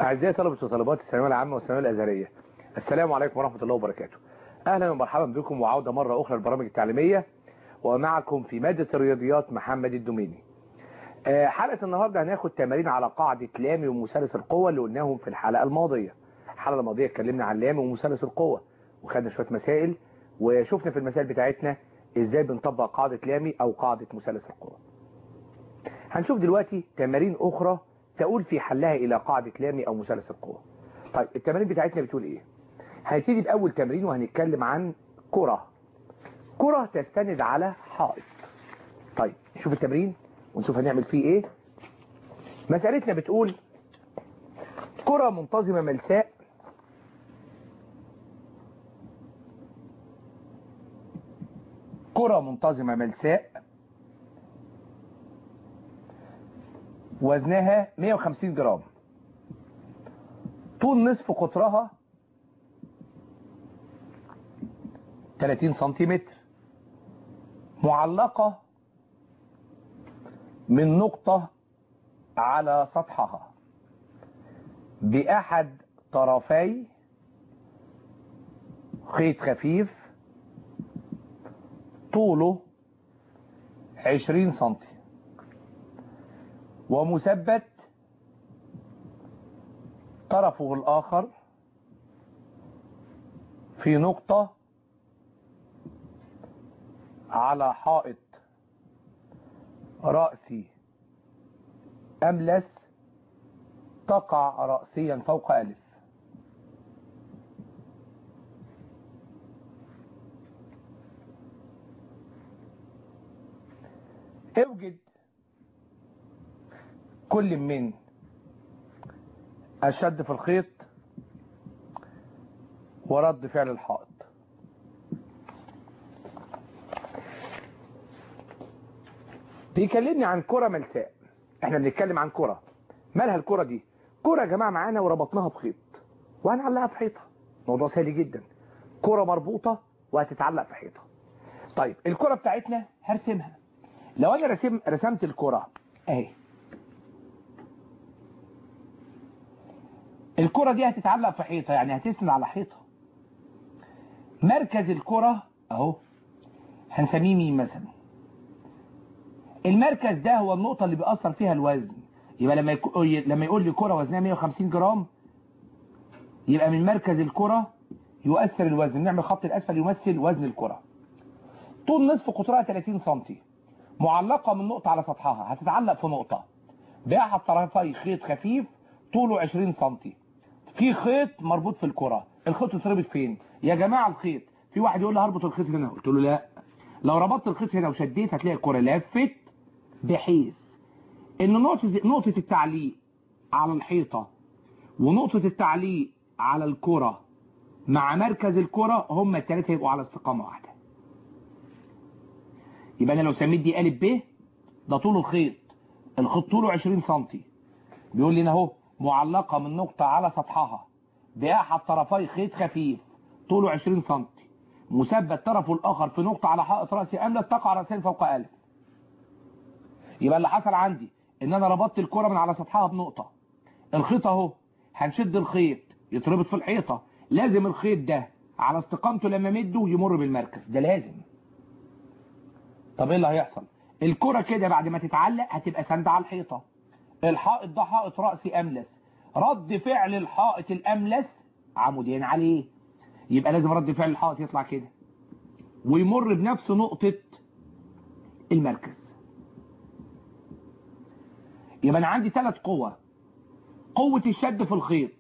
أعزائي طلبة وطالبات الثانوية العامة والثانوية الأزهرية السلام عليكم ورحمة الله وبركاته أهلا ومرحبا بكم وعودة مرة أخرى للبرامج التعليمية ومعكم في مادة الرياضيات محمد الدوميني آه، حلقة النهاردة هناخد تمارين على قاعدة لامي ومثلث القوة اللي قلناهم في الحلقة الماضية الحلقة الماضية اتكلمنا عن لامي ومثلث القوة وخدنا شوية مسائل وشفنا في المسائل بتاعتنا ازاي بنطبق قاعدة لامي او قاعدة مثلث القوة هنشوف دلوقتي تمارين اخرى تقول في حلها الى قاعدة لامي او مثلث القوة طيب التمارين بتاعتنا بتقول ايه هنبتدي باول تمرين وهنتكلم عن كرة كرة تستند على حائط طيب نشوف التمرين ونشوف هنعمل فيه ايه مسألتنا بتقول كرة منتظمة ملساء كرة منتظمة ملساء وزنها 150 جرام طول نصف قطرها 30 سنتيمتر معلقة من نقطة على سطحها بأحد طرفي خيط خفيف طوله 20 سنتي ومثبت طرفه الآخر في نقطة على حائط رأسي أملس تقع رأسيا فوق ألف اوجد كل من الشد في الخيط ورد فعل الحائط بيكلمني عن كرة ملساء احنا بنتكلم عن كرة مالها الكرة دي كرة يا جماعة معانا وربطناها بخيط وهنعلقها في حيطة موضوع سهل جدا كرة مربوطة وهتتعلق في حيطة طيب الكرة بتاعتنا هرسمها لو انا رسم رسمت الكرة اهي الكرة دي هتتعلق في حيطة يعني هتسند على حيطة مركز الكرة اهو هنسميه مين مثلا المركز ده هو النقطة اللي بيأثر فيها الوزن يبقى لما يكو... لما يقول لي كرة وزنها 150 جرام يبقى من مركز الكرة يؤثر الوزن نعمل خط الأسفل يمثل وزن الكرة طول نصف قطرها 30 سنتي معلقة من نقطة على سطحها هتتعلق في نقطة بأحد طرفي خيط خفيف طوله 20 سنتي في خيط مربوط في الكرة الخيط يتربط فين يا جماعة الخيط في واحد يقول لي هربط الخيط هنا قلت له لا لو ربطت الخيط هنا وشديت هتلاقي الكرة لفت بحيث ان نقطة نقطة التعليق على الحيطة ونقطة التعليق على الكرة مع مركز الكرة هما الثلاثة يبقوا على استقامة واحدة يبقى انا لو سميت دي ألف ب ده طول الخيط الخيط طوله 20 سنتي بيقول لي هنا اهو معلقة من نقطة على سطحها بأحد طرفي خيط خفيف طوله 20 سنتي مثبت طرفه الآخر في نقطة على حائط رأسي أملس تقع رأسين فوق ألف يبقى اللي حصل عندي ان انا ربطت الكرة من على سطحها بنقطة الخيط اهو هنشد الخيط يتربط في الحيطة لازم الخيط ده على استقامته لما مده يمر بالمركز ده لازم طب ايه اللي هيحصل الكرة كده بعد ما تتعلق هتبقى ساندة على الحيطة الحائط ده حائط رأسي أملس رد فعل الحائط الأملس عمودين عليه يبقى لازم رد فعل الحائط يطلع كده ويمر بنفس نقطة المركز يبقى انا عندي ثلاث قوة قوة الشد في الخيط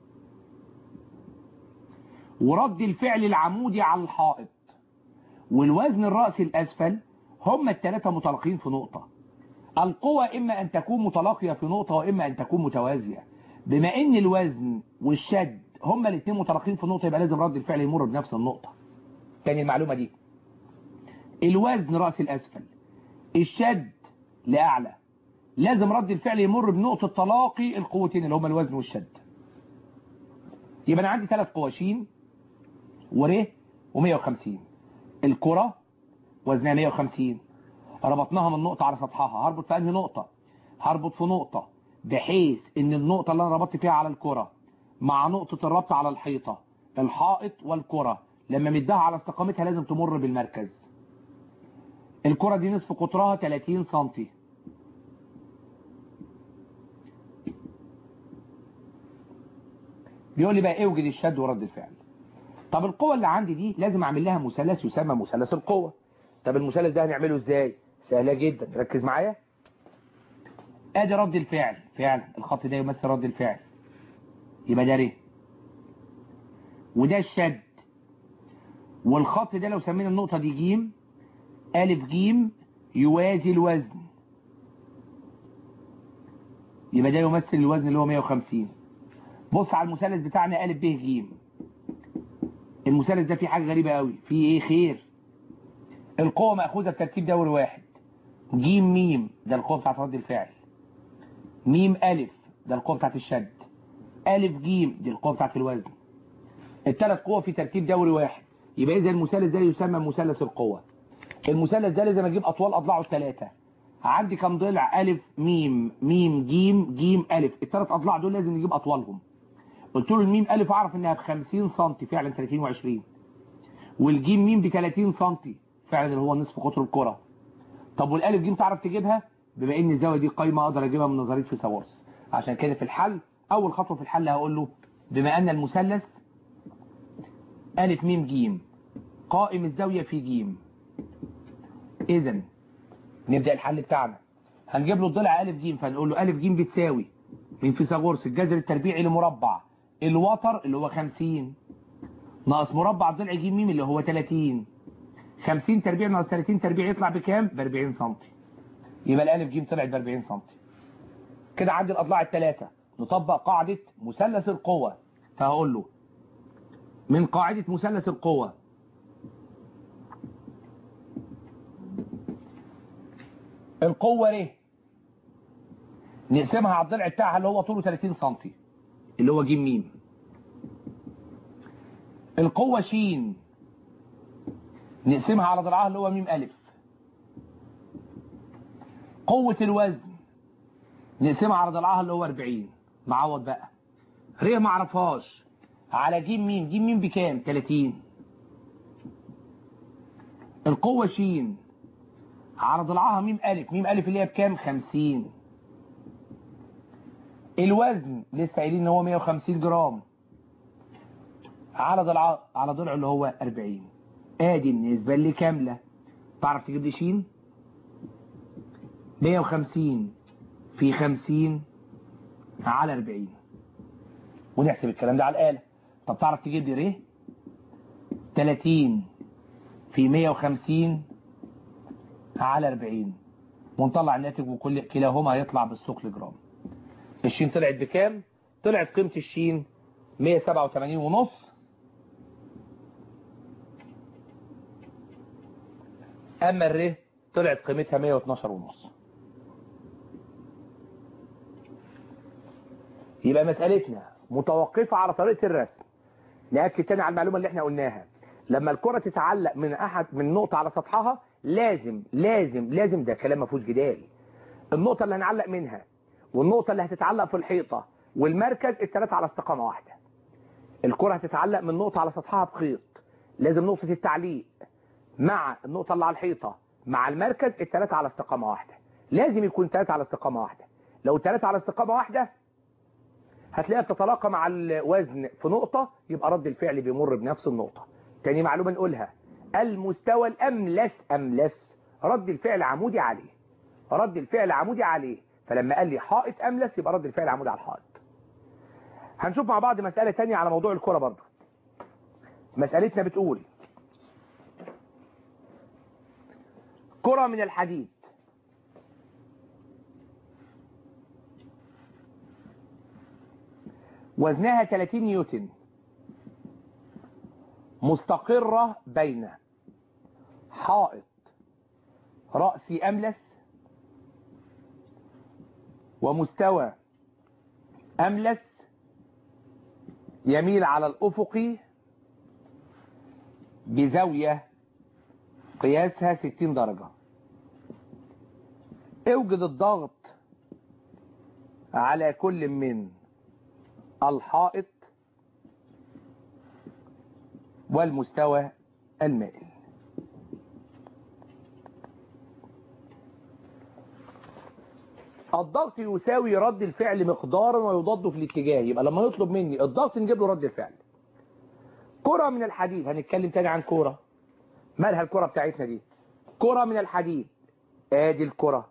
ورد الفعل العمودي على الحائط والوزن الرأسي الأسفل هما الثلاثة متلاقين في نقطة القوة إما أن تكون متلاقية في نقطة وإما أن تكون متوازية بما أن الوزن والشد هما الاثنين متلاقين في نقطة يبقى لازم رد الفعل يمر بنفس النقطة تاني المعلومة دي الوزن رأس الأسفل الشد لأعلى لازم رد الفعل يمر بنقطة تلاقي القوتين اللي هما الوزن والشد يبقى أنا عندي ثلاث قواشين ور و150 الكرة وزنها 150 ربطناها من نقطة على سطحها هربط في أنهي نقطة هربط في نقطة بحيث ان النقطة اللي انا ربطت فيها على الكرة مع نقطة الربط على الحيطة الحائط والكرة لما مدها على استقامتها لازم تمر بالمركز الكرة دي نصف قطرها 30 سنتي بيقول لي بقى اوجد الشد ورد الفعل طب القوة اللي عندي دي لازم اعمل لها مثلث يسمى مثلث القوة طب المثلث ده هنعمله ازاي سهلة جدا ركز معايا ادي رد الفعل فعلا الخط ده يمثل رد الفعل يبقى ده ر وده الشد والخط ده لو سمينا النقطة دي جيم ألف جيم يوازي الوزن يبقى ده يمثل الوزن اللي هو 150 بص على المثلث بتاعنا ألف ب جيم المثلث ده فيه حاجة غريبة قوي فيه ايه خير القوة مأخوذة بترتيب دوري واحد جيم ميم ده القوة بتاعت رد الفعل ميم ألف ده القوة بتاعت الشد ألف جيم دي القوة بتاعت الوزن الثلاث قوة في ترتيب دوري واحد يبقى إذا المثلث ده يسمى مثلث القوة المثلث ده لازم أجيب أطوال أضلاعه الثلاثة عندي كم ضلع ألف ميم ميم جيم جيم ألف الثلاث أضلاع دول لازم نجيب أطوالهم قلت له الميم ألف أعرف إنها ب 50 سم فعلا 30 و20 والجيم ميم ب 30 سم فعلا اللي هو نصف قطر الكرة طب والألف جيم تعرف تجيبها بما إن الزاوية دي قايمة أقدر أجيبها من نظرية فيثاغورس عشان كده في الحل أول خطوة في الحل هقول له بما أن المثلث ألف ميم جيم قائم الزاوية في جيم إذا نبدأ الحل بتاعنا هنجيب له الضلع ألف جيم فنقول له ألف جيم بتساوي من فيثاغورس الجذر التربيعي لمربع الوتر اللي هو 50 ناقص مربع ضلع جيم ميم اللي هو 30 50 تربيع ناقص 30 تربيع يطلع بكام؟ ب 40 سم يبقى الألف جيم طلعت ب 40 سم كده عندي الأضلاع الثلاثة نطبق قاعدة مثلث القوة فهقول له من قاعدة مثلث القوة القوة ر نقسمها على الضلع بتاعها اللي هو طوله 30 سم اللي هو ج م القوة ش نقسمها على ضلعها اللي هو م أ قوة الوزن نقسمها على ضلعها اللي هو 40 معوض بقى ر ما اعرفهاش على ج م ج م بكام 30 القوة ش على ضلعها م أ م أ اللي هي بكام 50 الوزن لسه قايلين ان هو 150 جرام على ضلع على ضلع اللي هو 40 ادي النسبة اللي كاملة تعرف تجيب لي شين 150 في 50 على 40 ونحسب الكلام ده على الآلة طب تعرف تجيب لي ريه 30 في 150 على 40 ونطلع الناتج وكل كلاهما هيطلع بالثقل جرام الشين طلعت بكام طلعت قيمة الشين 187 ونص اما الر طلعت قيمتها 112 ونص يبقى مسألتنا متوقفة على طريقة الرسم نأكد تاني على المعلومة اللي احنا قلناها لما الكرة تتعلق من احد من نقطة على سطحها لازم لازم لازم ده كلام ما فيهوش جدال النقطة اللي هنعلق منها والنقطة اللي هتتعلق في الحيطة والمركز الثلاثة على استقامة واحدة الكرة هتتعلق من نقطة على سطحها بخيط لازم نقطة التعليق مع النقطة اللي على الحيطة مع المركز الثلاثة على استقامة واحدة لازم يكون الثلاثة على استقامة واحدة لو الثلاثة على استقامة واحدة هتلاقيها بتتلاقى مع الوزن في نقطة يبقى رد الفعل بيمر بنفس النقطة تاني معلومة نقولها المستوى الأملس أملس رد الفعل عمودي عليه رد الفعل عمودي عليه فلما قال لي حائط أملس يبقى رد الفعل عمودي على الحائط هنشوف مع بعض مسألة تانية على موضوع الكرة برضه مسألتنا بتقول كرة من الحديد وزنها 30 نيوتن مستقرة بين حائط رأسي أملس ومستوى أملس يميل على الأفقي بزاوية قياسها 60 درجة اوجد الضغط على كل من الحائط والمستوى المائل الضغط يساوي رد الفعل مقدارا ويضاد في الاتجاه يبقى لما يطلب مني الضغط نجيب له رد الفعل كرة من الحديد هنتكلم تاني عن كرة مالها الكرة بتاعتنا دي كرة من الحديد ادي الكرة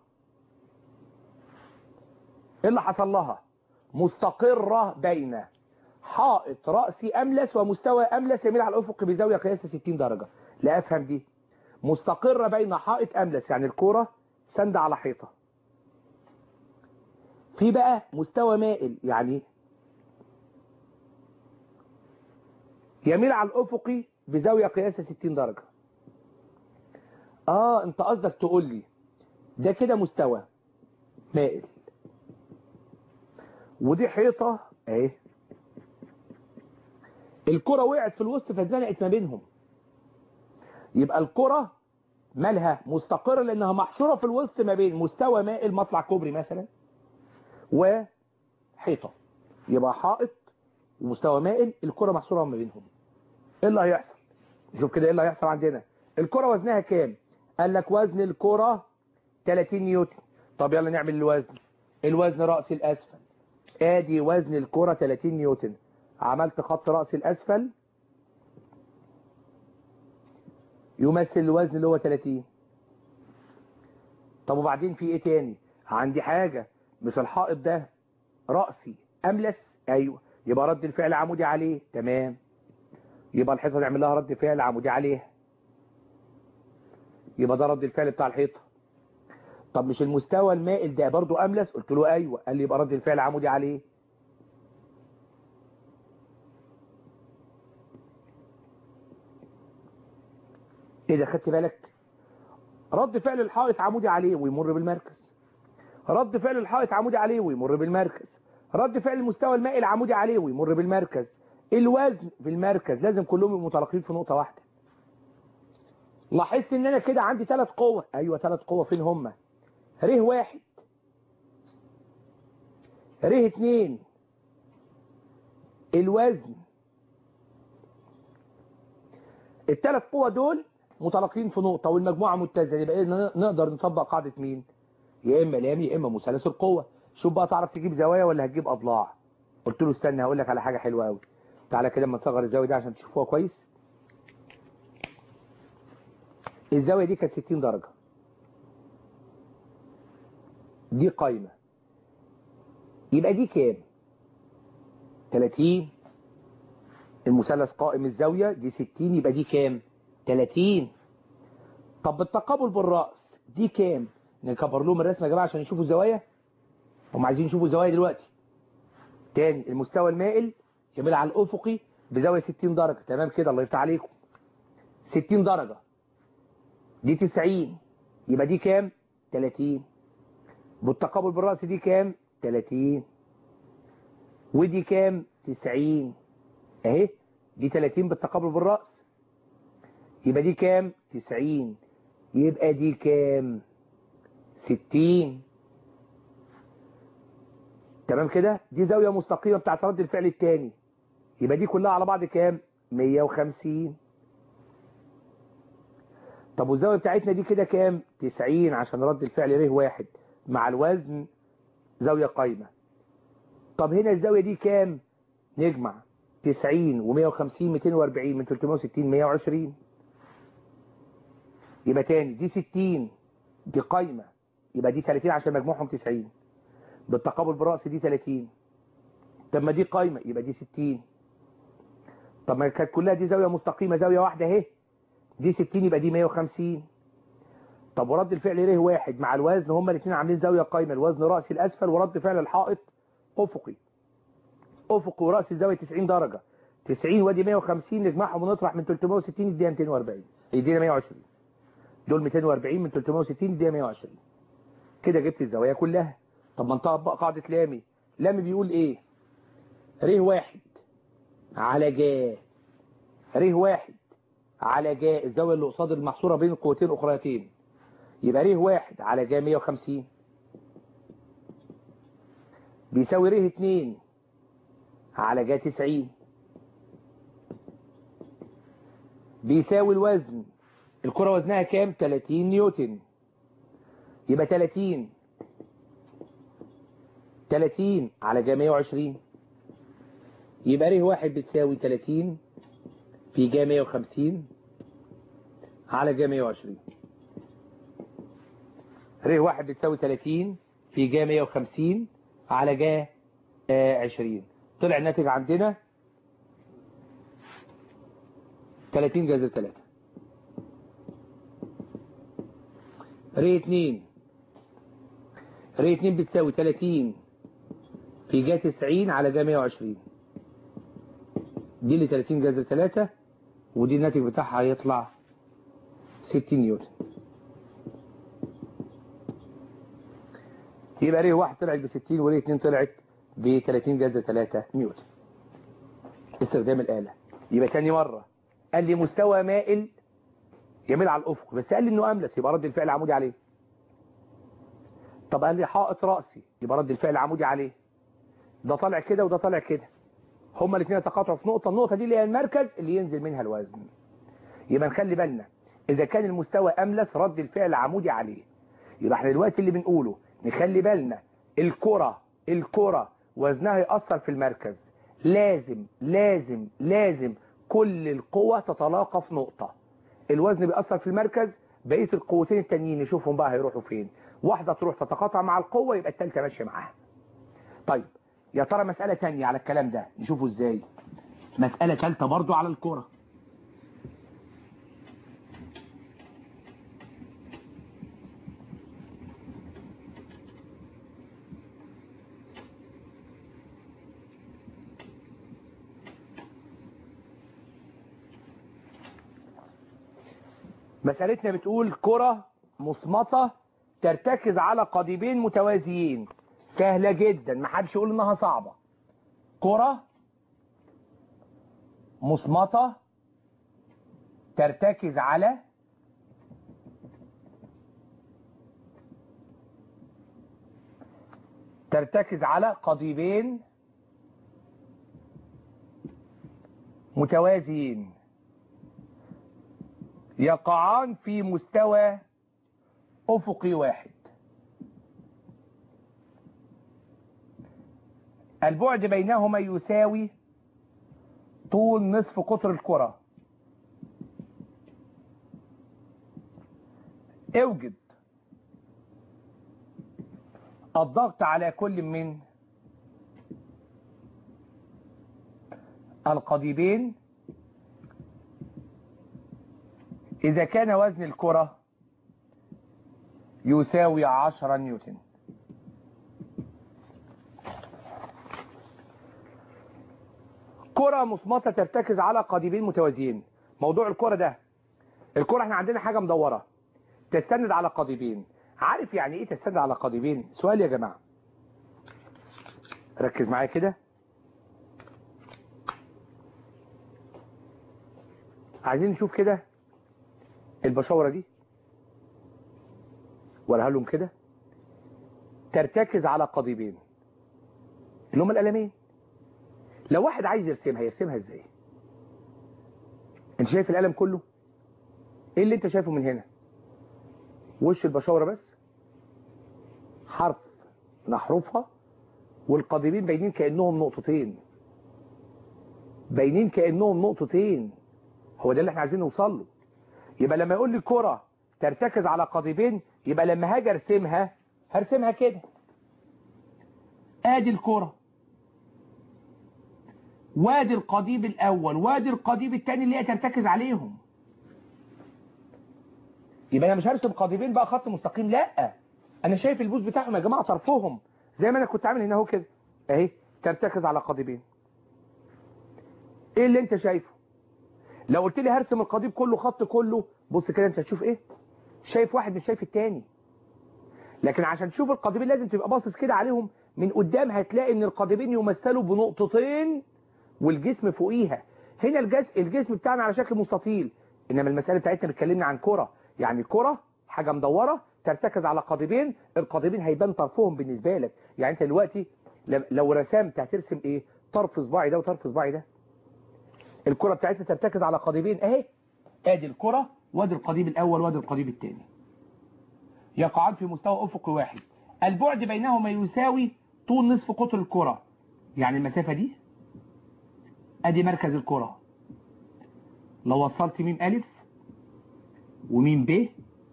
ايه اللي حصل لها مستقرة بين حائط رأسي أملس ومستوى أملس يميل على الأفق بزاوية قياسها 60 درجة لا أفهم دي مستقرة بين حائط أملس يعني الكرة سند على حيطة في بقى مستوى مائل يعني يميل على الأفقي بزاوية قياسها 60 درجة اه انت قصدك تقول لي ده كده مستوى مائل ودي حيطة اهي الكرة وقعت في الوسط فاتزنقت ما بينهم يبقى الكرة مالها مستقرة لانها محشورة في الوسط ما بين مستوى مائل مطلع كوبري مثلا وحيطة يبقى حائط ومستوى مائل الكرة محصورة ما بينهم ايه اللي هيحصل نشوف كده ايه اللي هيحصل عندنا الكرة وزنها كام قال لك وزن الكرة 30 نيوتن طب يلا نعمل الوزن الوزن رأس الأسفل ادي وزن الكرة 30 نيوتن عملت خط رأس الأسفل يمثل الوزن اللي هو 30 طب وبعدين في ايه تاني عندي حاجة مش الحائط ده رأسي أملس ايوه يبقى رد الفعل عمودي عليه تمام يبقى الحيطة نعمل لها رد فعل عمودي عليها يبقى ده رد الفعل بتاع الحيطة طب مش المستوى المائل ده برضو أملس قلت له أيوة قال لي يبقى رد الفعل عمودي عليه ايه ده خدت بالك رد فعل الحائط عمودي عليه ويمر بالمركز رد فعل الحائط عمودي عليه ويمر بالمركز رد فعل المستوى المائل عمودي عليه ويمر بالمركز الوزن في المركز لازم كلهم يبقوا متلاقين في نقطة واحدة لاحظت ان انا كده عندي ثلاث قوة ايوه ثلاث قوة فين هم ره واحد ره اتنين الوزن الثلاث قوة دول متلاقين في نقطة والمجموعة متزنة يبقى نقدر نطبق قاعدة مين يا اما لام يا اما مثلث القوة شوف بقى تعرف تجيب زوايا ولا هتجيب اضلاع قلت له استنى هقول لك على حاجة حلوة قوي تعالى كده اما نصغر الزاوية دي عشان تشوفوها كويس الزاوية دي كانت 60 درجة دي قايمة يبقى دي كام 30 المثلث قائم الزاوية دي 60 يبقى دي كام 30 طب بالتقابل بالرأس دي كام نكبر لهم الرسمة يا جماعة عشان يشوفوا الزوايا هم عايزين يشوفوا الزوايا دلوقتي تاني المستوى المائل يميل على الأفقي بزاوية 60 درجة تمام كده الله يفتح عليكم 60 درجة دي 90 يبقى دي كام 30 بالتقابل بالرأس دي كام 30 ودي كام 90 اهي دي 30 بالتقابل بالرأس يبقى دي كام 90 يبقى دي كام 60 تمام كده دي زاوية مستقيمة بتاعت رد الفعل الثاني يبقى دي كلها على بعض كام 150 طب والزاوية بتاعتنا دي كده كام 90 عشان رد الفعل ره واحد مع الوزن زاوية قايمة طب هنا الزاوية دي كام نجمع 90 و150 240 من 360 120 يبقى تاني دي 60 دي قايمة يبقى دي 30 عشان مجموعهم 90 بالتقابل بالرأس دي 30 طب ما دي قايمة يبقى دي 60 طب ما كانت كلها دي زاوية مستقيمة زاوية واحدة اهي دي 60 يبقى دي 150 طب ورد الفعل ره واحد مع الوزن هما الاثنين عاملين زاوية قايمة الوزن رأسي الأسفل ورد فعل الحائط أفقي أفقي ورأسي الزاوية 90 درجة 90 وادي 150 نجمعهم ونطرح من 360 يدينا 240 يدينا 120 دول 240 من 360 يدينا 120 كده جبت الزوايا كلها طب ما نطبق قاعدة لامي لامي بيقول ايه ره واحد على جا ره واحد على جا الزاوية اللي قصاد المحصورة بين القوتين الأخريتين يبقى ره واحد على جا 150 بيساوي ر 2 على جا 90 بيساوي الوزن الكرة وزنها كام 30 نيوتن يبقى 30 30 على جا 120 يبقى ر واحد بتساوي 30 في جا 150 على جا 120 ر واحد بتساوي 30 في جا 150 على جا آه 20 طلع الناتج عندنا 30 جذر 3 ر 2 ر 2 بتساوي 30 في جا 90 على جا 120 دي اللي 30 جذر 3 ودي الناتج بتاعها هيطلع 60 نيوتن يبقى ر 1 طلعت ب 60 ور 2 طلعت ب 30 جذر 3 نيوتن استخدام الآلة يبقى تاني مرة قال لي مستوى مائل يميل على الأفق بس قال لي إنه أملس يبقى رد الفعل عمودي عليه طب قال لي حائط رأسي يبقى رد الفعل عمودي عليه ده طالع كده وده طالع كده هما الاثنين يتقاطعوا في نقطة النقطة دي اللي هي المركز اللي ينزل منها الوزن يبقى نخلي بالنا إذا كان المستوى أملس رد الفعل عمودي عليه يبقى احنا دلوقتي اللي بنقوله نخلي بالنا الكرة الكرة وزنها يأثر في المركز لازم لازم لازم كل القوة تتلاقى في نقطة الوزن بيأثر في المركز بقية القوتين التانيين نشوفهم بقى هيروحوا فين واحدة تروح تتقاطع مع القوة يبقى التالتة ماشية معاها طيب يا ترى مسألة تانية على الكلام ده نشوفه ازاي مسألة تالتة برضو على الكرة مسألتنا بتقول كرة مصمتة ترتكز على قضيبين متوازيين سهلة جدا ما حدش يقول انها صعبة كرة مصمتة ترتكز على ترتكز على قضيبين متوازيين يقعان في مستوى أفقي واحد البعد بينهما يساوي طول نصف قطر الكرة اوجد الضغط على كل من القضيبين إذا كان وزن الكرة يساوي 10 نيوتن كرة مصمتة ترتكز على قضيبين متوازيين موضوع الكرة ده الكرة احنا عندنا حاجة مدورة تستند على قضيبين عارف يعني ايه تستند على قضيبين سؤال يا جماعة ركز معايا كده عايزين نشوف كده البشاورة دي وراها لهم كده ترتكز على قضيبين اللي هم القلمين لو واحد عايز يرسمها يرسمها ازاي انت شايف القلم كله ايه اللي انت شايفه من هنا وش البشاورة بس حرف من احرفها والقضيبين باينين كأنهم نقطتين باينين كأنهم نقطتين هو ده اللي احنا عايزين نوصل له يبقى لما يقول لي كرة ترتكز على قضيبين يبقى لما هاجي ارسمها هرسمها كده ادي الكرة وادي القضيب الاول وادي القضيب الثاني اللي هي ترتكز عليهم يبقى انا مش هرسم قضيبين بقى خط مستقيم لا انا شايف البوز بتاعهم يا جماعه طرفهم زي ما انا كنت عامل هنا اهو كده اهي ترتكز على قضيبين ايه اللي انت شايفه لو قلت لي هرسم القضيب كله خط كله بص كده انت هتشوف ايه شايف واحد مش شايف التاني لكن عشان تشوف القضيبين لازم تبقى باصص كده عليهم من قدام هتلاقي ان القضيبين يمثلوا بنقطتين والجسم فوقيها هنا الجسم الجسم بتاعنا على شكل مستطيل انما المساله بتاعتنا بتكلمنا عن كره يعني كره حاجه مدوره ترتكز على قضيبين القضيبين هيبان طرفهم بالنسبه لك يعني انت دلوقتي لم- لو رسمت هترسم ايه طرف صباعي ده وطرف صباعي ده الكرة بتاعتها ترتكز على قضيبين اهي ادي الكرة وادي القضيب الاول وادي القضيب الثاني يقعان في مستوى افقي واحد البعد بينهما يساوي طول نصف قطر الكرة يعني المسافة دي ادي مركز الكرة لو وصلت ميم الف وميم ب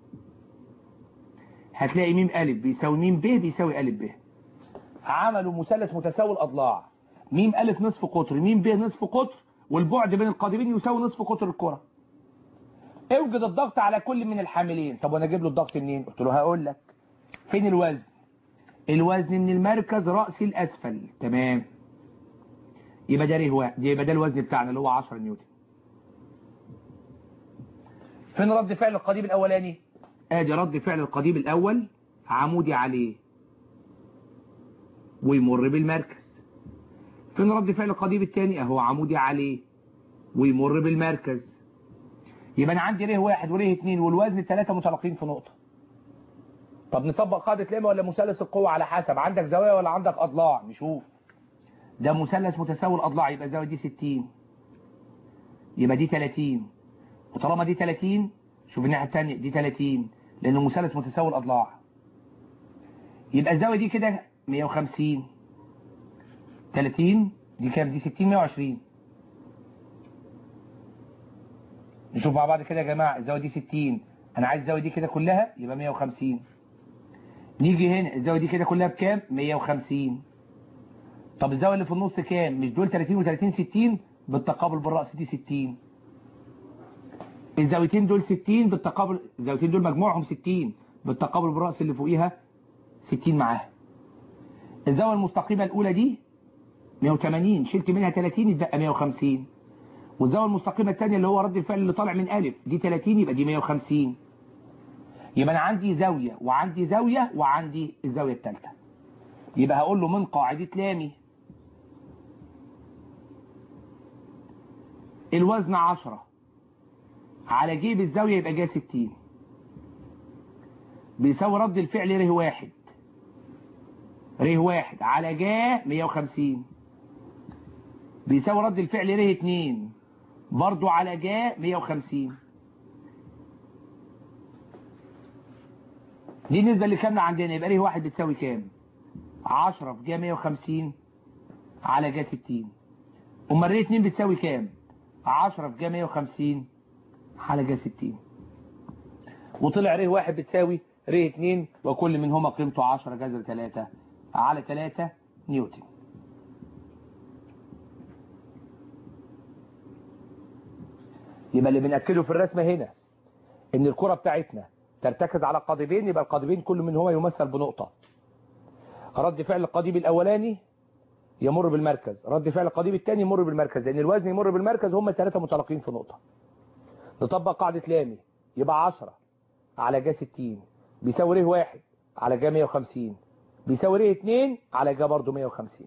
هتلاقي ميم الف بيساوي ميم ب بيساوي الف ب عملوا مثلث متساوي الاضلاع ميم الف نصف قطر ميم ب نصف قطر والبعد بين القضيبين يساوي نصف قطر الكرة اوجد الضغط على كل من الحاملين طب وانا اجيب له الضغط منين قلت له هقول لك فين الوزن الوزن من المركز رأسي الاسفل تمام يبقى ده ريه يبقى ده الوزن بتاعنا اللي هو 10 نيوتن فين رد فعل القضيب الاولاني ادي رد فعل القضيب الاول عمودي عليه ويمر بالمركز فين رد فعل القضيب الثاني اهو عمودي عليه ويمر بالمركز يبقى انا عندي ريه واحد وريه اتنين والوزن الثلاثه متلاقين في نقطه طب نطبق قاعده ليما ولا مثلث القوه على حسب عندك زوايا ولا عندك اضلاع نشوف ده مثلث متساوي الاضلاع يبقى الزاويه دي 60 يبقى دي 30 وطالما دي 30 شوف الناحيه الثانيه دي 30 لانه مثلث متساوي الاضلاع يبقى الزاويه دي كده 150 30 دي كام دي 60 120 نشوف مع بعض كده يا جماعه الزاويه دي 60 انا عايز الزاويه دي كده كلها يبقى 150 نيجي هنا الزاويه دي كده كلها بكام 150 طب الزاويه اللي في النص كام مش دول 30 و30 60 بالتقابل بالراس دي 60 الزاويتين دول 60 بالتقابل الزاويتين دول مجموعهم 60 بالتقابل بالراس اللي فوقيها 60 معاها الزاويه المستقيمه الاولى دي 180 شلت منها 30 يتبقى 150 والزاويه المستقيمه الثانيه اللي هو رد الفعل اللي طالع من الف دي 30 يبقى دي 150 يبقى انا عندي زاويه وعندي زاويه وعندي الزاويه الثالثه يبقى هقول له من قاعده لامي الوزن 10 على جيب الزاويه يبقى جاي 60 بيساوي رد الفعل ره واحد ره واحد على جا 150 بيساوي رد الفعل ره اتنين برضو على جا 150 دي النسبة اللي كاملة عندنا يبقى ره واحد بتساوي كام 10 في جا 150 على جا 60 امال ره اتنين بتساوي كام 10 في جا 150 على جا 60 وطلع ره واحد بتساوي ر 2 وكل منهما قيمته 10 جذر 3 على 3 نيوتن يبقى اللي بنأكده في الرسمة هنا ان الكرة بتاعتنا ترتكز على قضيبين يبقى القضيبين كل منهما يمثل بنقطة رد فعل القضيب الاولاني يمر بالمركز رد فعل القضيب الثاني يمر بالمركز لان الوزن يمر بالمركز هم الثلاثه متلاقين في نقطة نطبق قاعدة لامي يبقى 10 على جا 60 بيساوي ر واحد على جا 150 بيساوي ر 2 على جا برضه 150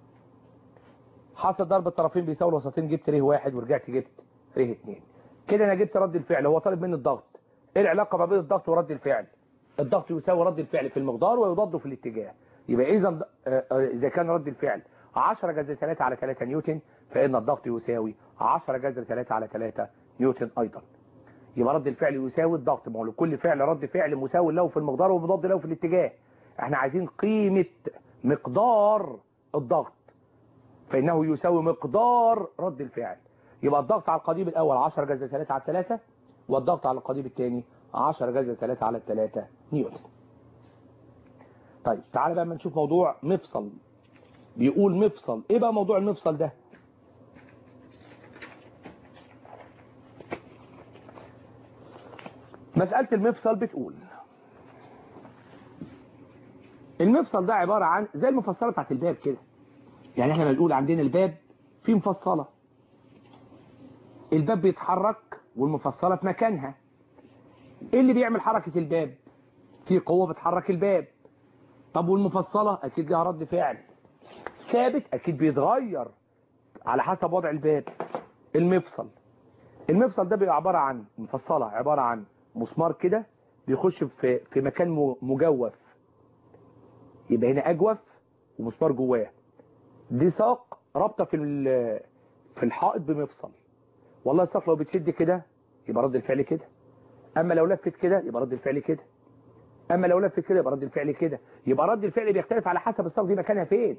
حصل ضرب الطرفين بيساوي الوسطين جبت ر واحد ورجعت جبت ر 2 كده انا جبت رد الفعل هو طالب مني الضغط ايه العلاقه ما بين الضغط ورد الفعل الضغط يساوي رد الفعل في المقدار ويضاد في الاتجاه يبقى اذا اذا كان رد الفعل 10 جذر 3 على 3 نيوتن فان الضغط يساوي 10 جذر 3 على 3 نيوتن ايضا يبقى رد الفعل يساوي الضغط ما هو لكل فعل رد فعل مساوي له في المقدار ومضاد له في الاتجاه احنا عايزين قيمة مقدار الضغط فإنه يساوي مقدار رد الفعل يبقى الضغط على القضيب الأول 10 جذر 3 على 3 والضغط على القضيب الثاني 10 جذر 3 على 3 نيوتن طيب تعالى بقى نشوف موضوع مفصل بيقول مفصل ايه بقى موضوع المفصل ده مسألة المفصل بتقول المفصل ده عبارة عن زي المفصلة بتاعت الباب كده يعني احنا بنقول عندنا الباب فيه مفصلة الباب بيتحرك والمفصلة في مكانها ايه اللي بيعمل حركة الباب في قوة بتحرك الباب طب والمفصلة اكيد لها رد فعل ثابت اكيد بيتغير على حسب وضع الباب المفصل المفصل ده بيبقى عبارة عن مفصلة عبارة عن مسمار كده بيخش في في مكان مجوف يبقى هنا اجوف ومسمار جواه دي ساق رابطه في في الحائط بمفصل والله الساق لو بتشد كده يبقى رد الفعل كده اما لو لفت كده يبقى رد الفعل كده اما لو لفت كده يبقى رد الفعل كده يبقى رد الفعل بيختلف على حسب الساق دي مكانها فين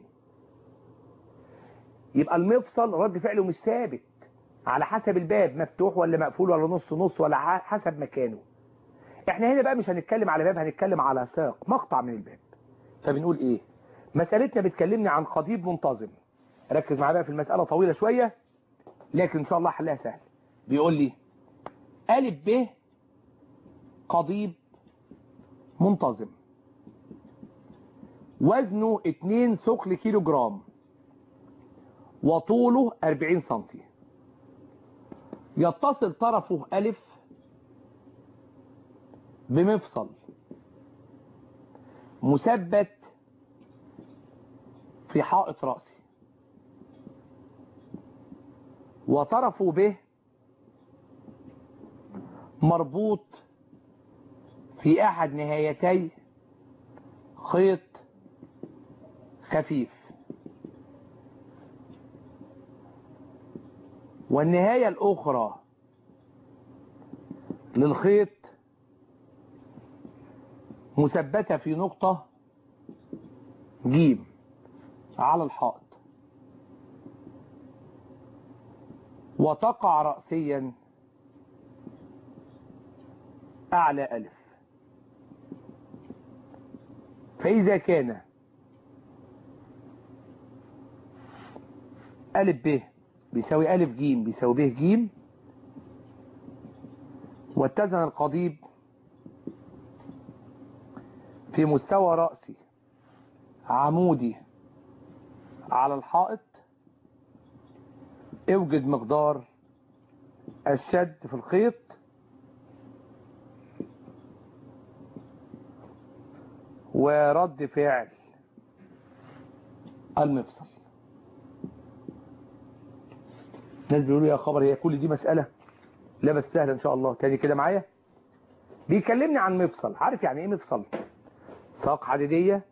يبقى المفصل رد فعله مش ثابت على حسب الباب مفتوح ولا مقفول ولا نص نص ولا حسب مكانه احنا هنا بقى مش هنتكلم على باب هنتكلم على ساق مقطع من الباب فبنقول ايه مسألتنا بتكلمني عن قضيب منتظم ركز معايا بقى في المسألة طويلة شوية لكن ان شاء الله حلها سهل بيقول لي ألف ب قضيب منتظم وزنه 2 ثقل كيلو جرام وطوله 40 سنتي يتصل طرفه ألف بمفصل مثبت في حائط رأسي وطرفه به مربوط في أحد نهايتي خيط خفيف والنهاية الأخرى للخيط مثبتة في نقطة جيم على الحائط وتقع رأسيا أعلى ألف فإذا كان ألف ب بيساوي ألف جيم بيساوي ب جيم واتزن القضيب في مستوى رأسي عمودي على الحائط اوجد مقدار الشد في الخيط ورد فعل المفصل ناس بيقولوا يا خبر هي كل دي مسألة لا بس سهلة ان شاء الله تاني كده معايا بيكلمني عن مفصل عارف يعني ايه مفصل ساق حديدية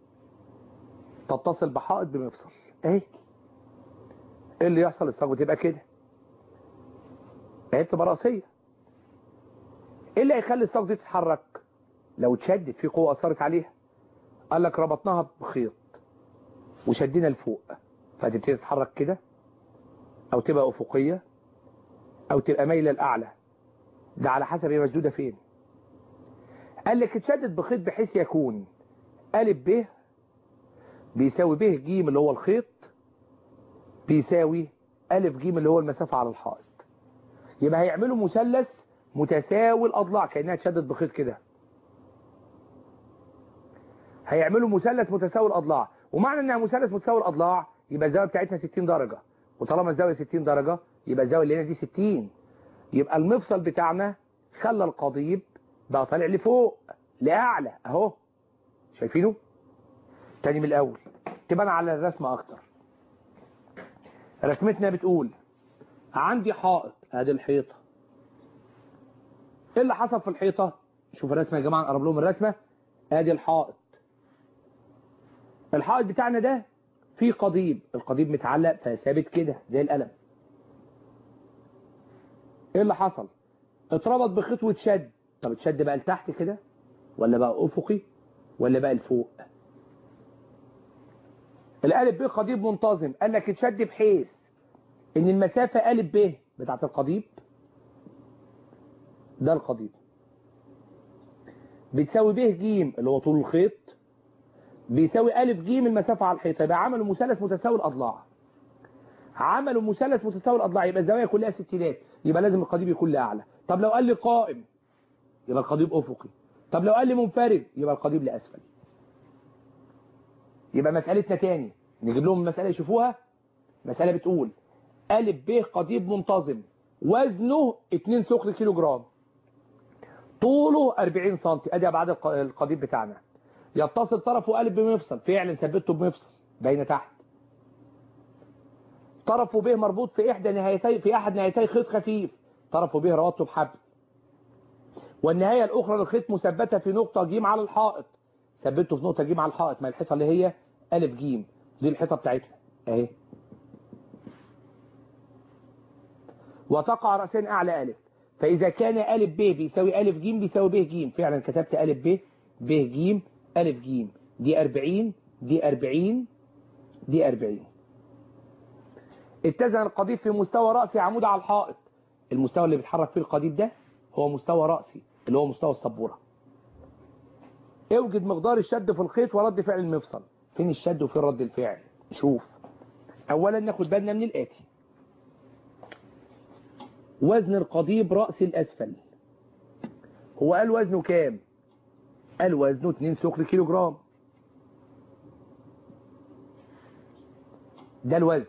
تتصل بحائط بمفصل اهي ايه اللي يحصل الساق بتبقى كده اهي بتبقى راسية ايه اللي هيخلي الساق دي تتحرك لو اتشدت في قوة اثرت عليها قال لك ربطناها بخيط وشدينا لفوق فهتبتدي تتحرك كده او تبقى افقية او تبقى مايلة الاعلى ده على حسب هي مسدودة فين قال لك اتشدت بخيط بحيث يكون ألف ب بيساوي ب ج اللي هو الخيط بيساوي ألف ج اللي هو المسافة على الحائط يبقى هيعملوا مثلث متساوي الأضلاع كأنها اتشدت بخيط كده هيعملوا مثلث متساوي الأضلاع ومعنى انها مثلث متساوي الأضلاع يبقى الزاوية بتاعتنا 60 درجة وطالما الزاوية 60 درجة يبقى الزاوية اللي هنا دي 60 يبقى المفصل بتاعنا خلى القضيب بقى طالع لفوق لأعلى اهو شايفينه تاني من الأول تبان على الرسمة أكتر رسمتنا بتقول عندي حائط ادي الحيطة ايه اللي حصل في الحيطة شوف الرسمة يا جماعة نقرب لهم الرسمة ادي الحائط الحائط بتاعنا ده فيه قضيب القضيب متعلق فثابت كده زي القلم ايه اللي حصل اتربط بخيط واتشد طب اتشد بقى لتحت كده ولا بقى افقي ولا بقى لفوق الالف ب قضيب منتظم قال لك اتشد بحيث ان المسافة الف ب بتاعت القضيب ده القضيب بتساوي ب ج اللي هو طول الخيط بيساوي ألف ج المسافة على الحيطة يبقى عملوا مثلث متساوي الأضلاع عملوا مثلث متساوي الأضلاع يبقى الزاوية كلها ستينات يبقى لازم القضيب يكون لأعلى طب لو قال لي قائم يبقى القضيب أفقي طب لو قال لي منفرد يبقى القضيب لأسفل يبقى مسألتنا تاني نجيب لهم المسألة يشوفوها مسألة بتقول ألف ب قضيب منتظم وزنه 2 ثقل كيلو جرام طوله 40 سم ادي ابعاد القضيب بتاعنا يتصل طرفه قلب بمفصل فعلا ثبته بمفصل باينه تحت طرفه به مربوط في احدى نهايتي في احد نهايتي خيط خفيف طرفه به ربطه بحبل والنهايه الاخرى للخيط مثبته في نقطه ج على الحائط ثبته في نقطه ج على الحائط ما الحيطه اللي هي ألف جيم دي الحيطة بتاعتنا اهي وتقع رأسين أعلى ألف فإذا كان ألف ب بيساوي ألف ج بيساوي ب ج فعلا كتبت ألف ب ب ج ألف ج دي 40 دي 40 دي 40 اتزن القضيب في مستوى رأسي عمود على الحائط المستوى اللي بيتحرك فيه القضيب ده هو مستوى رأسي اللي هو مستوى السبورة اوجد مقدار الشد في الخيط ورد فعل المفصل فين الشد وفين رد الفعل شوف اولا ناخد بالنا من الاتي وزن القضيب رأس الأسفل هو قال وزنه كام قال وزنه 2 ثقل كيلو جرام ده الوزن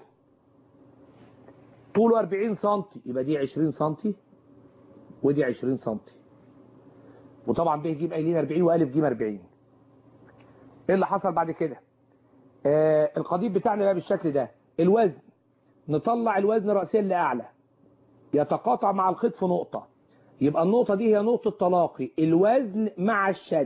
طوله 40 سنتي يبقى دي 20 سنتي ودي 20 سنتي وطبعا ب ج قايلين 40 والف ج 40 ايه اللي حصل بعد كده آه القضيب بتاعنا بقى بالشكل ده الوزن نطلع الوزن رأسيا لأعلى يتقاطع مع الخيط في نقطة يبقى النقطة دي هي نقطة تلاقي الوزن مع الشد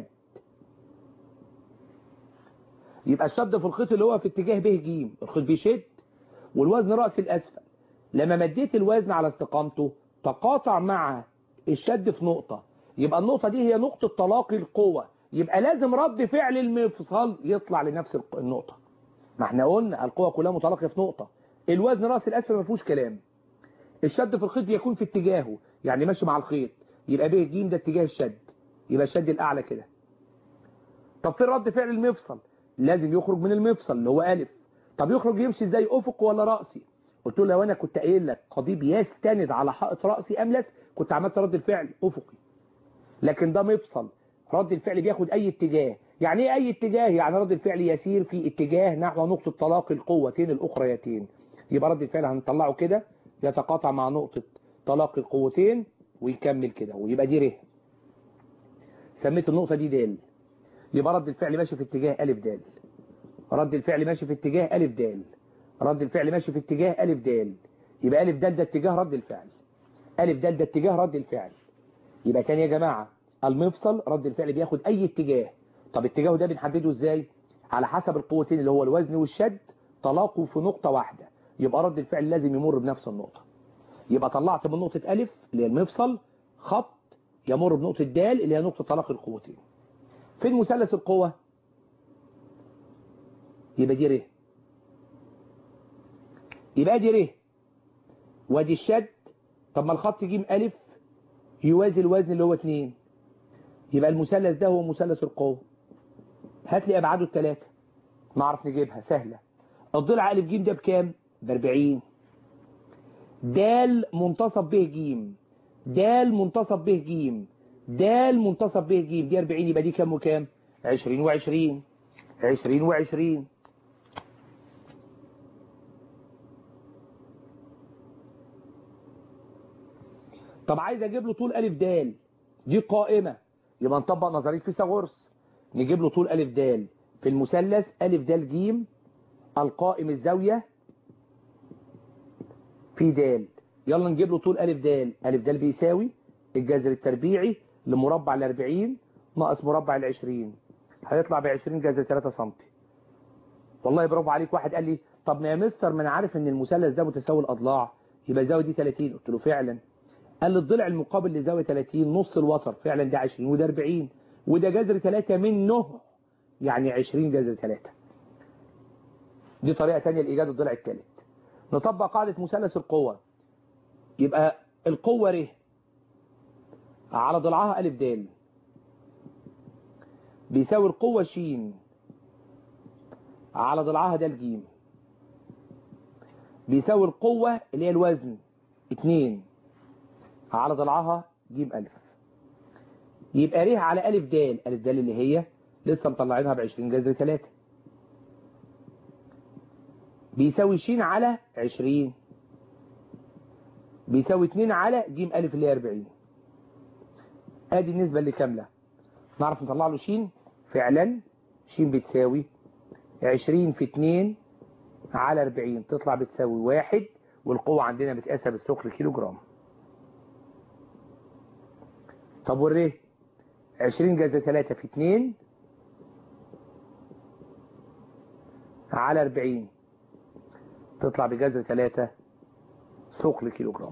يبقى الشد في الخيط اللي هو في اتجاه ب ج الخيط بيشد والوزن رأس الأسفل لما مديت الوزن على استقامته تقاطع مع الشد في نقطة يبقى النقطة دي هي نقطة تلاقي القوة يبقى لازم رد فعل المفصل يطلع لنفس النقطة ما احنا قلنا القوة كلها متلاقية في نقطة الوزن رأس الأسفل ما فيهوش كلام الشد في الخيط بيكون في اتجاهه يعني ماشي مع الخيط يبقى ب ج ده اتجاه الشد يبقى الشد الأعلى كده طب في رد فعل المفصل لازم يخرج من المفصل اللي هو ألف طب يخرج يمشي ازاي أفق ولا رأسي قلت له لو أنا كنت قايل لك قضيب يستند على حائط رأسي أملس كنت عملت رد الفعل أفقي لكن ده مفصل رد الفعل بياخد أي اتجاه يعني ايه أي اتجاه يعني رد الفعل يسير في اتجاه نحو نقطة تلاقي القوتين الأخريتين يبقى رد الفعل هنطلعه كده يتقاطع مع نقطة تلاقي القوتين ويكمل كده ويبقى دي ر سميت النقطة دي د يبقى رد الفعل ماشي في اتجاه ألف د رد الفعل ماشي في اتجاه ألف د رد الفعل ماشي في اتجاه ألف د يبقى ألف د ده اتجاه رد الفعل ألف د ده اتجاه رد الفعل يبقى تاني يا جماعة المفصل رد الفعل بياخد أي اتجاه طب اتجاهه ده بنحدده ازاي على حسب القوتين اللي هو الوزن والشد تلاقوا في نقطة واحدة يبقى رد الفعل لازم يمر بنفس النقطة يبقى طلعت من نقطة ألف اللي هي المفصل خط يمر بنقطة د اللي هي نقطة تلاقي القوتين فين مثلث القوة يبقى دي ر يبقى دي ر وادي الشد طب ما الخط ج ألف يوازي الوزن اللي هو 2 يبقى المثلث ده هو مثلث القوة هات لي أبعاده الثلاثة نعرف نجيبها سهلة الضلع ألف ج ده بكام ب 40 دال منتصف ب ج دال منتصف ب ج دال منتصف ب ج دي 40 يبقى دي كام وكام 20 و20 20 و20 طب عايز اجيب له طول الف د دي قائمة يبقى نطبق نظريه فيثاغورس نجيب له طول الف د في المثلث الف د ج القائم الزاوية في د يلا نجيب له طول ألف د ألف د بيساوي الجذر التربيعي لمربع ال 40 ناقص مربع ال 20 هيطلع ب 20 جذر 3 سم والله برافو عليك واحد قال لي طب ما يا مستر ما انا عارف ان المثلث ده متساوي الاضلاع يبقى الزاويه دي 30 قلت له فعلا قال لي الضلع المقابل لزاويه 30 نص الوتر فعلا ده 20 وده 40 وده جذر 3 منه يعني 20 جذر 3 دي طريقه ثانيه لايجاد الضلع الثالث نطبق قاعده مثلث القوه يبقى القوة ر على ضلعها ألف د بيساوي القوة ش على ضلعها د ج بيساوي القوة اللي هي الوزن 2 على ضلعها ج ألف يبقى ر على ألف د ألف د اللي هي لسه مطلعينها ب 20 جذر 3 بيساوي ش على 20 بيساوي 2 على ج ألف اللي هي 40 ادي النسبة اللي كاملة نعرف نطلع له ش فعلا ش بتساوي 20 في 2 على 40 تطلع بتساوي 1 والقوة عندنا بتقاسها بالثقل كيلو جرام طب والره 20 جذر 3 في 2 على 40 تطلع بجذر 3 ثقل كيلو جرام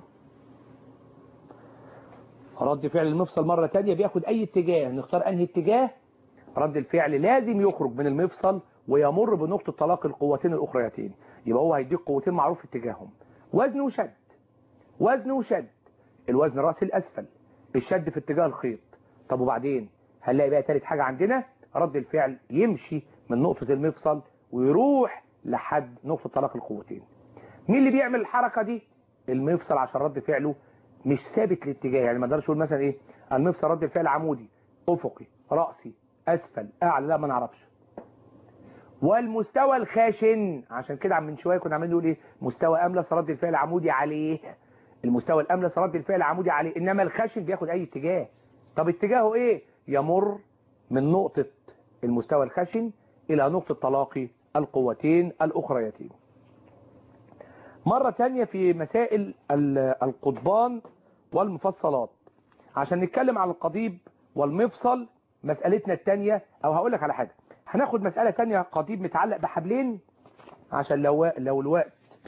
رد فعل المفصل مرة تانية بياخد اي اتجاه نختار انهي اتجاه رد الفعل لازم يخرج من المفصل ويمر بنقطة تلاقي القوتين الاخريتين يبقى هو هيديك قوتين معروف اتجاههم وزن وشد وزن وشد الوزن راس الاسفل الشد في اتجاه الخيط طب وبعدين هنلاقي بقى تالت حاجة عندنا رد الفعل يمشي من نقطة المفصل ويروح لحد نقطة تلاقي القوتين مين اللي بيعمل الحركة دي المفصل عشان رد فعله مش ثابت الاتجاه يعني ما اقدرش اقول مثلا ايه المفصل رد الفعل عمودي افقي راسي اسفل اعلى لا ما نعرفش والمستوى الخاشن عشان كده عم من شويه كنا عاملين نقول ايه مستوى املس رد الفعل عمودي عليه المستوى الاملس رد الفعل عمودي عليه انما الخاشن بياخد اي اتجاه طب اتجاهه ايه يمر من نقطه المستوى الخشن الى نقطه تلاقي القوتين الاخريتين مرة تانية في مسائل القضبان والمفصلات عشان نتكلم عن القضيب والمفصل مسألتنا التانية او هقول لك على حاجة هناخد مسألة تانية قضيب متعلق بحبلين عشان لو, لو الوقت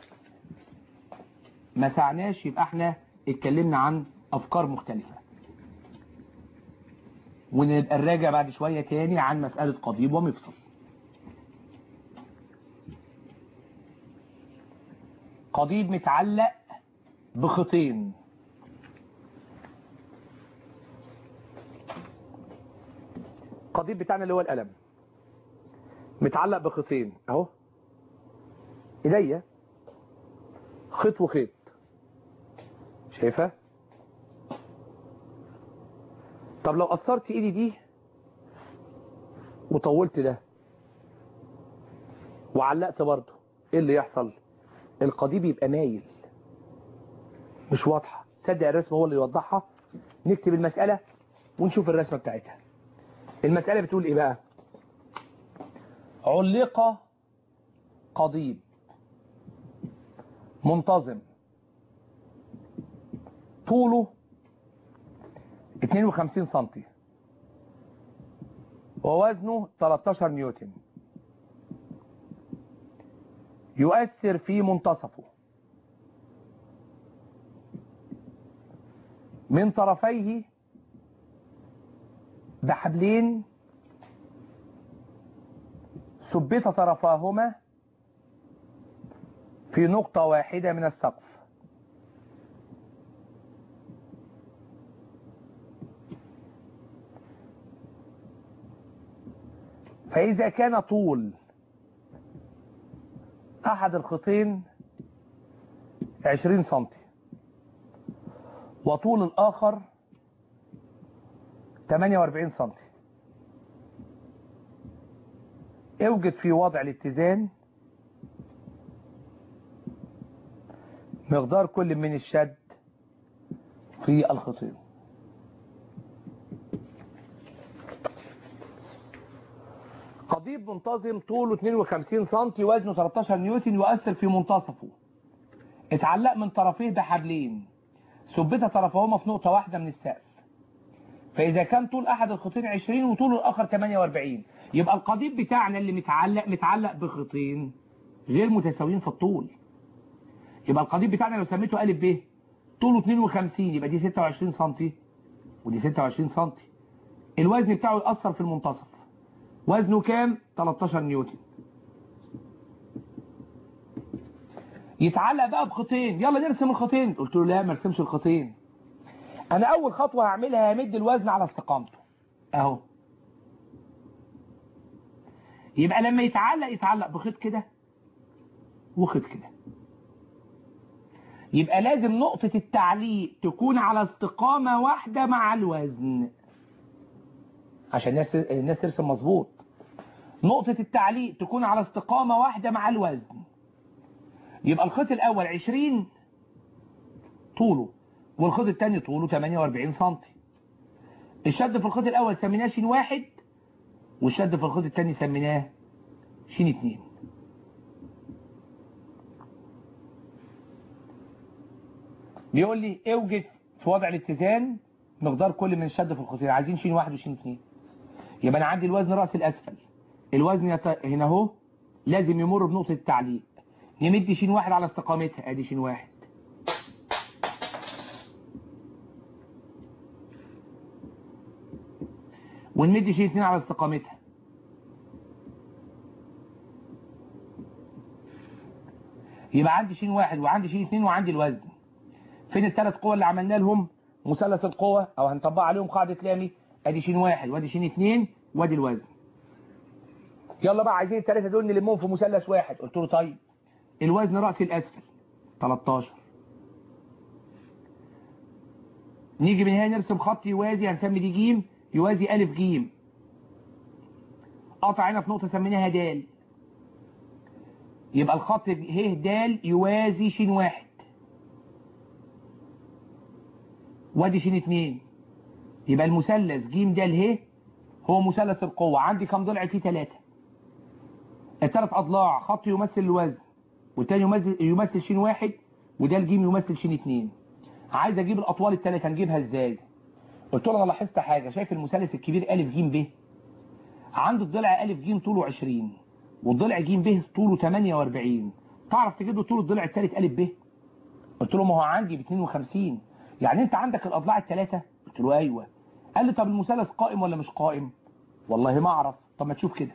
ما سعناش يبقى احنا اتكلمنا عن افكار مختلفة ونبقى نراجع بعد شوية تاني عن مسألة قضيب ومفصل قضيب متعلق بخطين القضيب بتاعنا اللي هو القلم متعلق بخطين اهو ايديا خيط وخيط شايفها طب لو قصرت ايدي دي وطولت ده وعلقت برضه ايه اللي يحصل القضيب يبقى مايل مش واضحة تصدق الرسم هو اللي يوضحها نكتب المسألة ونشوف الرسمة بتاعتها المسألة بتقول ايه بقى علق قضيب منتظم طوله 52 سنتي ووزنه 13 نيوتن يؤثر في منتصفه من طرفيه بحبلين ثبت طرفاهما في نقطة واحدة من السقف فإذا كان طول أحد الخطين 20 سنتي وطول الآخر 48 سنتي اوجد في وضع الاتزان مقدار كل من الشد في الخطين قضيب منتظم طوله 52 سم وزنه 13 نيوتن يؤثر في منتصفه اتعلق من طرفيه بحبلين ثبت طرفهما في نقطة واحدة من السقف فإذا كان طول أحد الخطين 20 وطول الآخر 48 يبقى القضيب بتاعنا اللي متعلق متعلق بخطين غير متساويين في الطول يبقى القضيب بتاعنا لو سميته ألف ب طوله 52 يبقى دي 26 سم ودي 26 سم الوزن بتاعه يأثر في المنتصف وزنه كام 13 نيوتن يتعلق بقى بخطين يلا نرسم الخطين قلت له لا ما ارسمش الخطين انا اول خطوة هعملها همد الوزن على استقامته اهو يبقى لما يتعلق يتعلق بخيط كده وخيط كده يبقى لازم نقطة التعليق تكون على استقامة واحدة مع الوزن عشان الناس الناس ترسم مظبوط نقطة التعليق تكون على استقامة واحدة مع الوزن يبقى الخيط الأول 20 طوله والخيط الثاني طوله 48 سم الشد في الخيط الأول سميناه شين واحد والشد في الخيط الثاني سميناه شين اتنين بيقول لي اوجد في وضع الاتزان مقدار كل من الشد في الخطين عايزين شين واحد وشين اتنين يبقى انا عندي الوزن راس الاسفل الوزن يت... هنا اهو لازم يمر بنقطة التعليق نمد شين واحد على استقامتها ادي شين واحد ونمد شين اتنين على استقامتها يبقى عندي شين واحد وعندي شين اتنين وعندي الوزن فين الثلاث قوى اللي عملنا لهم مثلث القوة او هنطبق عليهم قاعدة لامي ادي شين واحد وادي شين اتنين وادي الوزن يلا بقى عايزين الثلاثة دول نلمهم في مثلث واحد قلت له طيب الوزن رأس الأسفل 13 نيجي من هنا نرسم خط يوازي هنسمي دي جيم يوازي ألف جيم قطع هنا في نقطة سميناها دال يبقى الخط ه دال يوازي شين واحد وادي شين اتنين يبقى المثلث جيم دال ه هو مثلث القوة عندي كم ضلع فيه ثلاثة الثلاث أضلاع خط يمثل الوزن والتاني يمثل, يمثل شين واحد وده الجيم يمثل شين اتنين عايز اجيب الاطوال الثلاثه هنجيبها ازاي قلت له انا لاحظت حاجه شايف المثلث الكبير الف ج ب عنده الضلع الف ج طوله 20 والضلع ج ب طوله 48 تعرف تجيب له طول الضلع الثالث الف ب قلت له ما هو عندي ب 52 يعني انت عندك الاضلاع الثلاثه قلت له ايوه قال لي طب المثلث قائم ولا مش قائم والله ما اعرف طب ما تشوف كده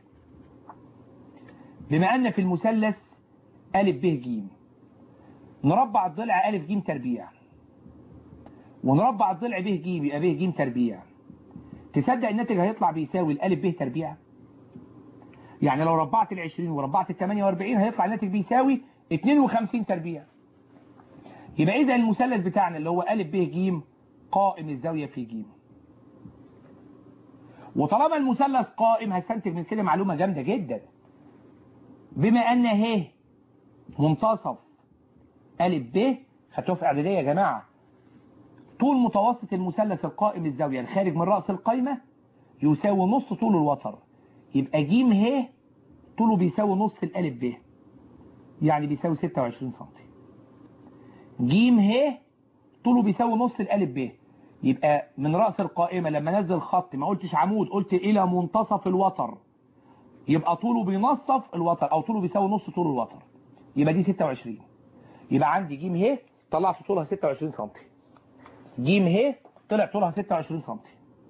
بما ان في المثلث ألف ب ج نربع الضلع ألف ج تربيع ونربع الضلع ب ج يبقى ب ج تربيع تصدق الناتج هيطلع بيساوي الألف ب تربيع يعني لو ربعت ال 20 وربعت ال 48 هيطلع الناتج بيساوي 52 تربيع يبقى إذا المثلث بتاعنا اللي هو ألف ب ج قائم الزاوية في ج وطالما المثلث قائم هستنتج من كده معلومة جامدة جدا بما أن ه منتصف ألف ب خدتوها في إعدادية يا جماعة طول متوسط المثلث القائم الزاوية الخارج من رأس القايمة يساوي نص طول الوتر يبقى ج ه طوله بيساوي نص الألف ب يعني بيساوي 26 سم ج ه طوله بيساوي نص الألف ب يبقى من رأس القائمة لما نزل خط ما قلتش عمود قلت إلى منتصف الوتر يبقى طوله بينصف الوتر أو طوله بيساوي نص طول الوتر يبقى دي 26 يبقى عندي ج ه طلعت طولها 26 سم ج ه طلع طولها 26 سم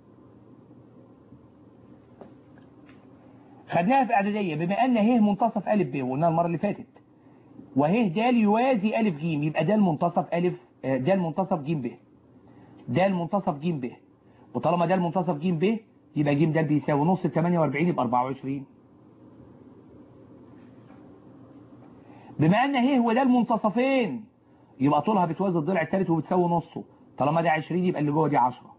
خدناها في اعداديه بما ان ه منتصف ا ب وقلناها المره اللي فاتت وه د يوازي ا ج يبقى د المنتصف ا د المنتصف ج ب د المنتصف ج ب وطالما د المنتصف ج ب يبقى ج د بيساوي نص ال 48 يبقى 24 بما ان ه هو ده المنتصفين يبقى طولها بتوازي الضلع الثالث وبتساوي نصه طالما ده 20 يبقى اللي جوه دي 10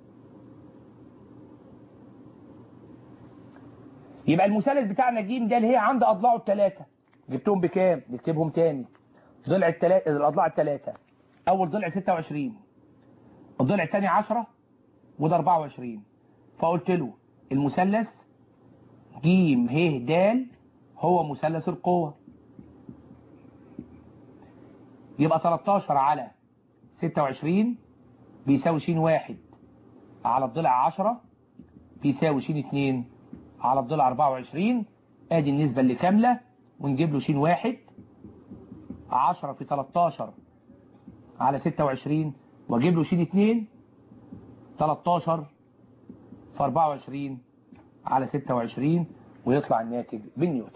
يبقى المثلث بتاعنا ج ده اللي هي عند اضلاعه الثلاثه جبتهم بكام نكتبهم تاني ضلع الثلاثه الاضلاع الثلاثه اول ضلع 26 الضلع الثاني 10 وده 24 فقلت له المثلث ج ه د هو مثلث القوه يبقى 13 على 26 بيساوي ش واحد على الضلع 10 بيساوي ش 2 على الضلع 24 ادي النسبة اللي كاملة ونجيب له ش واحد 10 في 13 على 26 واجيب له ش 2 13 في 24 على 26 ويطلع الناتج بالنيوتن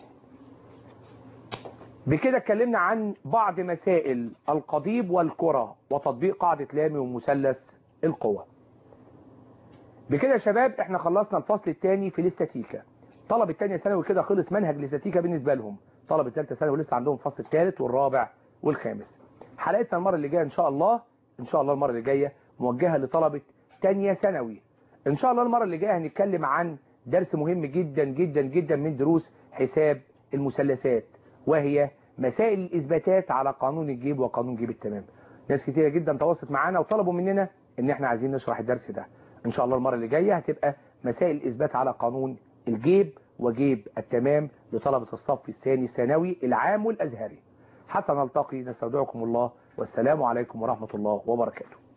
بكده اتكلمنا عن بعض مسائل القضيب والكرة وتطبيق قاعدة لامي ومثلث القوى بكده يا شباب احنا خلصنا الفصل الثاني في الاستاتيكا طلب الثانية ثانوي كده خلص منهج الاستاتيكا بالنسبة لهم طلب الثالثة ثانوي لسه عندهم الفصل الثالث والرابع والخامس حلقتنا المرة اللي جاية ان شاء الله ان شاء الله المرة اللي جاية موجهة لطلبة ثانية ثانوي ان شاء الله المرة اللي جاية هنتكلم عن درس مهم جدا جدا جدا من دروس حساب المثلثات وهي مسائل الإثباتات على قانون الجيب وقانون جيب التمام ناس كتيرة جدا تواصلت معانا وطلبوا مننا ان احنا عايزين نشرح الدرس ده ان شاء الله المرة اللي جاية هتبقى مسائل الإثبات على قانون الجيب وجيب التمام لطلبة الصف الثاني الثانوي العام والأزهري حتى نلتقي نستودعكم الله والسلام عليكم ورحمة الله وبركاته